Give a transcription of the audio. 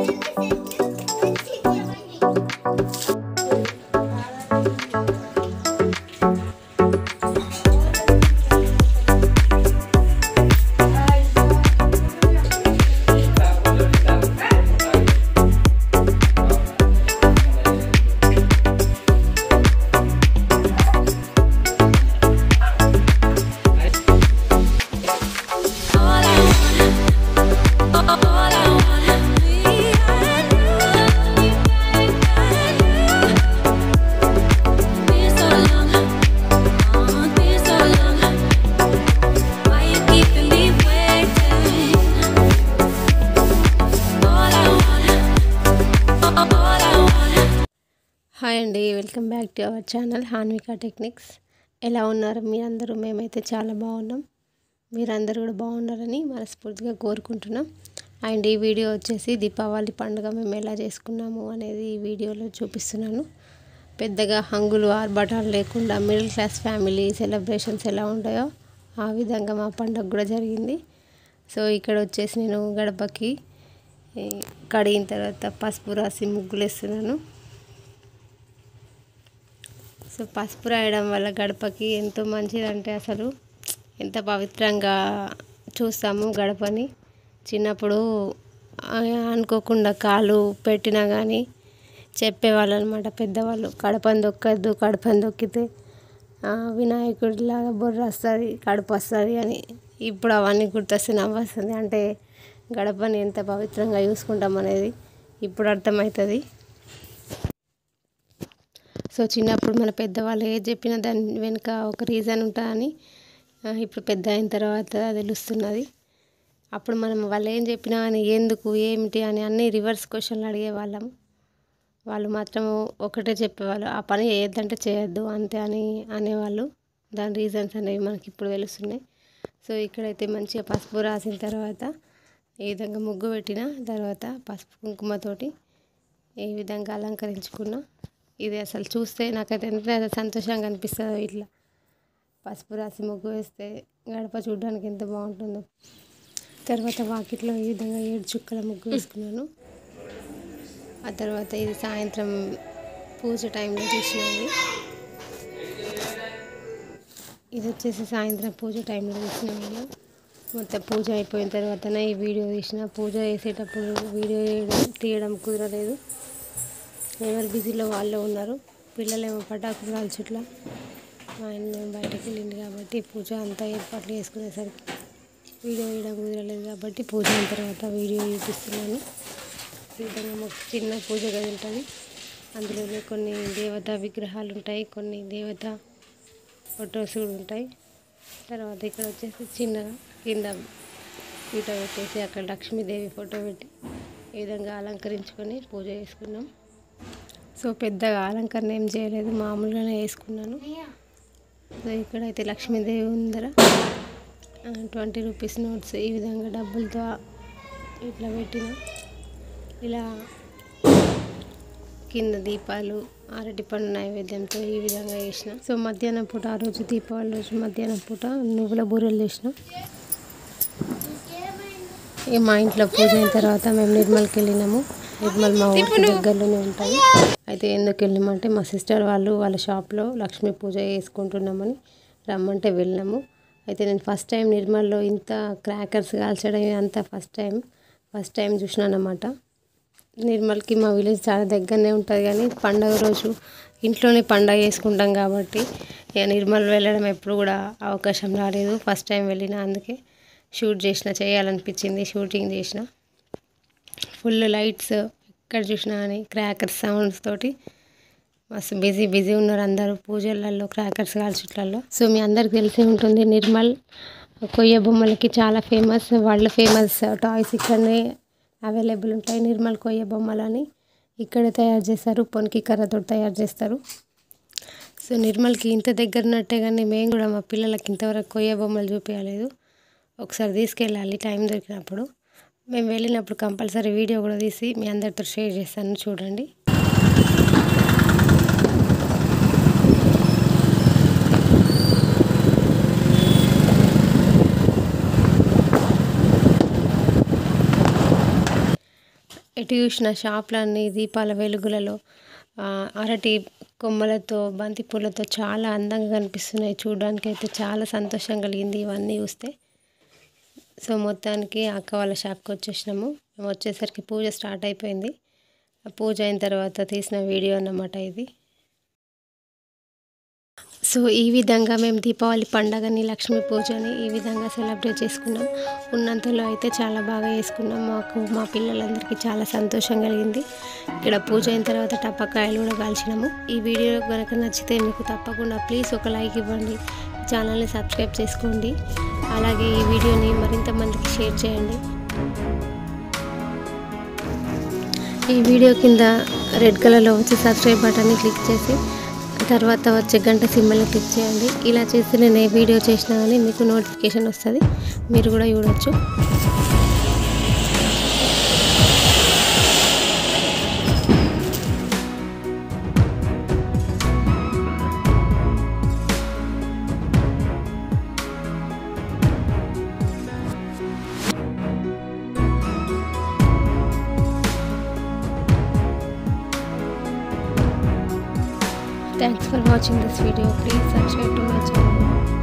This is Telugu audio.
హాయ్ అండి welcome back to our channel Hanvika techniques ఎలా ఉన్నారు మీరందరూ మేమైతే చాలా బాగున్నాం మీరందరూ కూడా బాగున్నారని మనస్ఫూర్తిగా కోరుకుంటున్నాం అండ్ ఈ వీడియో వచ్చేసి దీపావళి పండుగ మేము ఎలా చేసుకున్నాము అనేది ఈ వీడియోలో చూపిస్తున్నాను పెద్దగా హంగులు ఆర్భటాలు లేకుండా మిడిల్ క్లాస్ ఫ్యామిలీ సెలబ్రేషన్స్ ఎలా ఉంటాయో ఆ విధంగా మా పండుగ కూడా జరిగింది సో ఇక్కడ వచ్చేసి నేను గడపకి ఈ, కడిగిన తర్వాత పసుపు రాసి ముగ్గులు వేస్తున్నాను సో పసుపు రాయడం వల్ల గడపకి ఎంతో మంచిదంటే అసలు ఎంత పవిత్రంగా చూస్తాము గడపని చిన్నప్పుడు ఆ, అనుకోకుండా కాలు పెట్టినా కానీ చెప్పేవాళ్ళు అనమాట పెద్దవాళ్ళు కడపని దొక్కద్దు కడపని దొక్కితే ఆ, వినాయకుడిలాగా బొర్ర వస్తుంది కడుపు వస్తుంది అని ఇప్పుడు అవన్నీ గుర్తొస్తే నవ్వు వస్తుంది అంటే గడపని ఎంత పవిత్రంగా చూసుకుంటాం అనేది ఇప్పుడు అర్థమవుతుంది సో చిన్నప్పుడు మన పెద్దవాళ్ళు ఏది చెప్పినా దాని వెనుక ఒక రీజన్ ఉంటుందని ఆ, ఇప్పుడు పెద్ద అయిన తర్వాత తెలుస్తున్నది అప్పుడు మనం వాళ్ళు ఏం చెప్పినా అని ఎందుకు ఏమిటి అని అన్ని రివర్స్ క్వశ్చన్లు అడిగేవాళ్ళం వాళ్ళు మాత్రం ఒకటే చెప్పేవాళ్ళు ఆ పని చేయొద్దంటే చేయొద్దు అంతే అని అనేవాళ్ళు దాని రీజన్స్ అనేవి మనకి ఇప్పుడు తెలుస్తున్నాయి సో ఇక్కడైతే మంచిగా పసుపు రాసిన తర్వాత ఈ విధంగా ముగ్గు పెట్టిన తర్వాత పసుపు కుంకుమతోటి ఈ విధంగా అలంకరించుకున్నా ఇది అసలు చూస్తే నాకైతే ఎంత సంతోషంగా అనిపిస్తుందో ఇట్లా పసుపు రాసి ముగ్గు వేస్తే గడప చూడడానికి ఎంత బాగుంటుందో తర్వాత వాకిట్లో ఈ విధంగా ఏడు చుక్కల ముగ్గు వేసుకున్నాను ఆ తర్వాత ఇది సాయంత్రం పూజ టైంలో తీసినది ఇది వచ్చేసి సాయంత్రం పూజ టైంలో తీసిన వీడియో మొత్తం పూజ అయిపోయిన తర్వాతనే ఈ వీడియో తీసిన పూజ చేసేటప్పుడు వీడియో తీయడం తీయడం కుదరలేదు ఎవరు బిజీలో వాళ్ళే ఉన్నారు పిల్లలేమో పటాకులు కాల్చుట్లా మా ఆయన బయటకు వెళ్ళింది కాబట్టి పూజ అంతా ఏర్పాట్లు చేసుకునేసరికి వీడియో వేయడం కుదరలేదు కాబట్టి పూజ అయిన తర్వాత వీడియో చూపిస్తున్నాను ఈ విధంగా మాకు చిన్న పూజ గది ఉంటుంది అందులోనే కొన్ని దేవతా విగ్రహాలు ఉంటాయి కొన్ని దేవత ఫొటోస్ కూడా ఉంటాయి తర్వాత ఇక్కడ వచ్చేసి చిన్నగా కింద పీట పెట్టేసి అక్కడ లక్ష్మీదేవి ఫోటో పెట్టి ఈ విధంగా అలంకరించుకొని పూజ చేసుకున్నాం సో పెద్దగా అలంకరణ ఏం చేయలేదు మామూలుగానే వేసుకున్నాను సో ఇక్కడైతే లక్ష్మీదేవి ఉందర ట్వంటీ రూపీస్ నోట్స్ ఈ విధంగా డబ్బులతో ఇట్లా పెట్టిన ఇలా కింద దీపాలు అరటి పండు నైవేద్యంతో ఈ విధంగా చేసిన సో మధ్యాహ్నం పూట ఆ రోజు దీపావళి రోజు మధ్యాహ్నం పూట నువ్వుల బూరెలు చేసిన ఈ మా ఇంట్లో పూజ అయిన తర్వాత మేము నిర్మల్కి వెళ్ళినాము నిర్మల్ మా ఊరికి దగ్గరలోనే ఉంటుంది అయితే ఎందుకు వెళ్ళామంటే మా సిస్టర్ వాళ్ళు వాళ్ళ షాప్లో లక్ష్మీ పూజ చేసుకుంటున్నామని రమ్మంటే వెళ్ళినాము అయితే నేను ఫస్ట్ టైం నిర్మల్లో ఇంత క్రాకర్స్ కాల్చడం అంతా ఫస్ట్ టైం ఫస్ట్ టైం చూసినాను అన్నమాట నిర్మల్కి మా విలేజ్ చాలా దగ్గరనే ఉంటుంది కానీ పండగ రోజు ఇంట్లోనే పండగ చేసుకుంటాం కాబట్టి ఇక నిర్మల్ వెళ్ళడం ఎప్పుడు కూడా అవకాశం రాలేదు ఫస్ట్ టైం వెళ్ళిన అందుకే షూట్ చేసిన చేయాలనిపించింది షూటింగ్ చేసిన ఫుల్ లైట్స్ ఎక్కడ చూసినా కానీ క్రాకర్స్ సౌండ్స్ తోటి మస్తు బిజీ బిజీ ఉన్నారు అందరూ పూజలలో క్రాకర్స్ కాల్చుట్లలో సో మీ అందరికి తెలిసే ఉంటుంది నిర్మల్ కొయ్య బొమ్మలకి చాలా ఫేమస్ వరల్డ్ ఫేమస్ టాయ్స్ ఇక్కడనే అవైలబుల్ ఉంటాయి నిర్మల్ కొయ్య బొమ్మలు అని ఇక్కడే తయారు చేస్తారు పొనికి కర్రతో తయారు చేస్తారు సో నిర్మల్కి ఇంత దగ్గర ఉన్నట్టే కానీ మేము కూడా మా పిల్లలకి ఇంతవరకు కొయ్య బొమ్మలు చూపించలేదు ఒకసారి తీసుకెళ్ళాలి టైం దొరికినప్పుడు మేము వెళ్ళినప్పుడు కంపల్సరీ వీడియో కూడా తీసి మీ అందరితో షేర్ చేస్తాను చూడండి ఎటు చూసిన షాప్లన్నీ దీపాల వెలుగులలో ఆ, అరటి కొమ్మలతో బంతి పూలతో చాలా అందంగా కనిపిస్తున్నాయి చూడడానికి అయితే చాలా సంతోషం కలిగింది ఇవన్నీ చూస్తే సో మొత్తానికి అక్క వాళ్ళ షాప్కి వచ్చేసినాము మేము వచ్చేసరికి పూజ స్టార్ట్ అయిపోయింది ఆ పూజ అయిన తర్వాత తీసిన వీడియో అన్నమాట ఇది సో ఈ విధంగా మేము దీపావళి పండగని లక్ష్మీ పూజని ఈ విధంగా సెలబ్రేట్ చేసుకున్నాం ఉన్నంతలో అయితే చాలా బాగా చేసుకున్నాం మాకు మా పిల్లలందరికీ చాలా సంతోషం కలిగింది ఇక్కడ పూజ అయిన తర్వాత టప్పకాయలు కూడా కాల్చినాము ఈ వీడియో కనుక నచ్చితే మీకు తప్పకుండా ప్లీజ్ ఒక లైక్ ఇవ్వండి ఛానల్ని సబ్స్క్రైబ్ చేసుకోండి అలాగే ఈ వీడియోని మరింత మందికి షేర్ చేయండి ఈ వీడియో కింద రెడ్ కలర్లో వచ్చే సబ్స్క్రైబ్ బటన్ని క్లిక్ చేసి తర్వాత వచ్చే గంట సింబల్ని క్లిక్ చేయండి ఇలా చేస్తే నేను ఏ వీడియో చేసినా కానీ మీకు నోటిఫికేషన్ వస్తుంది మీరు కూడా చూడొచ్చు Thanks for watching this video. Please subscribe to my channel.